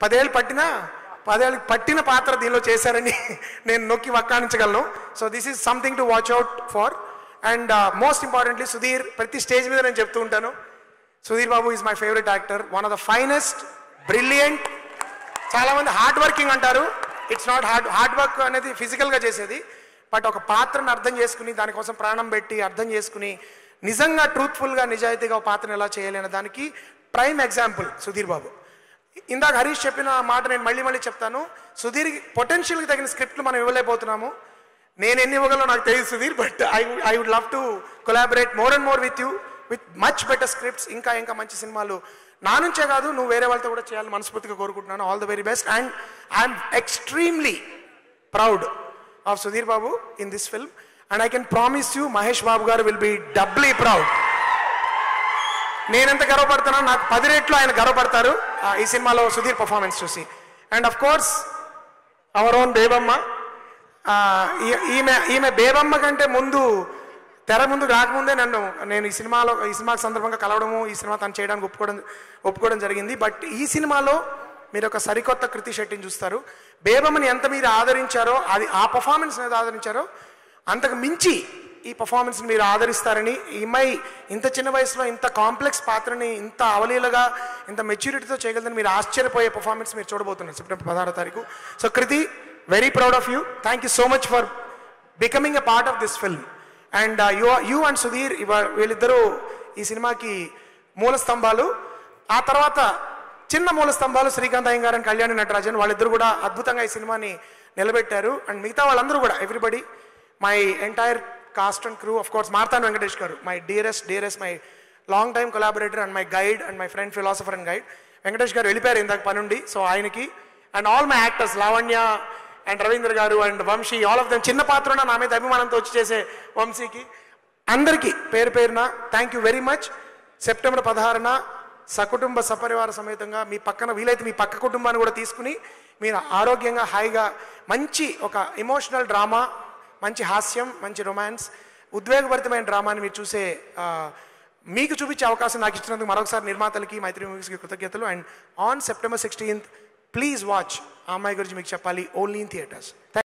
పదేళ్ళు పట్టినా పదేళ్ళు పట్టిన పాత్ర దీనిలో చేశారని నేను నొక్కి వక్కానించగలను so this is something to watch out for and most importantly Sudheer ప్రతి స్టేజ్ మీద నేను చెప్తూ ఉంటాను Sudheer Babu is my favourite actor one of the finest brilliant చాలా మంది హార్డ్ వర్కింగ్ అంటారు it's not hard hard work అనేది ఫిజికల్గా చేసేది బట్ ఒక పాత్రను అర్థం చేసుకుని దానికోసం ప్రాణం పెట్టి అర్థం చేసుకుని నిజంగా ట్రూత్ఫుల్గా నిజాయితీగా ఒక పాత్రను ఎలా చేయాలి అనే దానికి ప్రైమ్ ఎగ్జాంపుల్ సుధీర్ బాబు ఇందాక హరీష్ చెప్పిన మాట నేను మళ్ళీ మళ్ళీ చెప్తాను సుధీర్ పొటెన్షియల్కి తగిన స్క్రిప్ట్లు మనం ఇవ్వలేకపోతున్నాము నేను ఎన్ని ఇవ్వగలను నాకు తెలియదు Sudheer but I I would love to collaborate more and more with you with much better scripts ఇంకా ఇంకా మంచి సినిమాలు నా నుంచే కాదు నువ్వు వేరే వాళ్ళతో కూడా చేయాలని మనస్ఫూర్తిగా కోరుకుంటున్నాను all the very best and I'm extremely proud of Sudheer Babu in this film and I can promise you Mahesh Babu garu will be doubly proud నేనెంత గర్వపడుతున్నాను నాకు పది రెట్లు ఆయన గర్వపడతారు ఆ, ఈ సినిమాలో సుధీర్ పర్ఫార్మెన్స్ చూసి and of course our own Bebamma ఆ, ఈ- ఈమె ఈమె బేబమ్మ కంటే ముందు తెర ముందు రాకముందే నన్ను నేను ఈ సినిమాలో ఈ సినిమాకి సందర్భంగా కలవడము ఈ సినిమా తను చేయడానికి ఒప్పుకోవడం ఒప్పుకోవడం జరిగింది బట్ ఈ సినిమాలో మీరు ఒక సరికొత్త కృతి శెట్టిని చూస్తారు బేబమ్మని ఎంత మీరు ఆదరించారో అది ఆ పర్ఫార్మెన్స్ మీద ఆదరించారో అంతకు మించి ఈ పర్ఫార్మెన్స్ మీరు ఆదరిస్తారని ఈ అమ్మాయి ఇంత చిన్న వయసులో ఇంత కాంప్లెక్స్ పాత్రని ఇంత అవలీలగా ఇంత మెచ్యూరిటీతో చేయగలదని మీరు ఆశ్చర్యపోయే పర్ఫార్మెన్స్ మీరు చూడబోతున్నారు సెప్టెంబర్ పదహారో తారీఖు so Krithi very proud of you thank you so much for becoming a part of this film and you you and Sudheer ఇవ- వీళ్ళిద్దరూ ఈ సినిమాకి మూల స్తంభాలు ఆ తర్వాత చిన్న మూల స్తంభాలు శ్రీకాంత్ అయ్యంగారు అండ్ కళ్యాణి నటరాజన్ వాళ్ళిద్దరు కూడా అద్భుతంగా ఈ సినిమాని నిలబెట్టారు అండ్ మిగతా వాళ్ళందరూ కూడా everybody my entire cast and crew of course Marthand Venkatesh garu my dearest dearest my long time collaborator and my guide and my friend philosopher and guide Venkatesh garu వెళ్ళిపోయారు ఇందాక పనుండి సో ఆయనకి and all my actors Lavanya and Ravindra garu and Vamsi all of them చిన్న పాత్ర ఉన్న నా మీద అభిమానంతో వచ్చి చేసే వంశీకి అందరికీ పేరు పేరున thank you very much September పదహారున సకుటుంబ సపరివార సమేతంగా మీ పక్కన వీలైతే మీ పక్క కుటుంబాన్ని కూడా తీసుకుని మీరు ఆరోగ్యంగా హాయిగా మంచి ఒక ఎమోషనల్ డ్రామా మంచి హాస్యం మంచి రొమాన్స్ ఉద్వేగభరితమైన డ్రామాని మీరు చూసే ఆ, మీకు చూపించే అవకాశం నాకు ఇచ్చినందుకు మరొకసారి నిర్మాతలకి మైత్రి మూవీస్కి కృతజ్ఞతలు and on September sixteenth please watch ఆ అమ్మాయి గురించి మీకు చెప్పాలి ఓన్లీ ఇన్ థియేటర్స్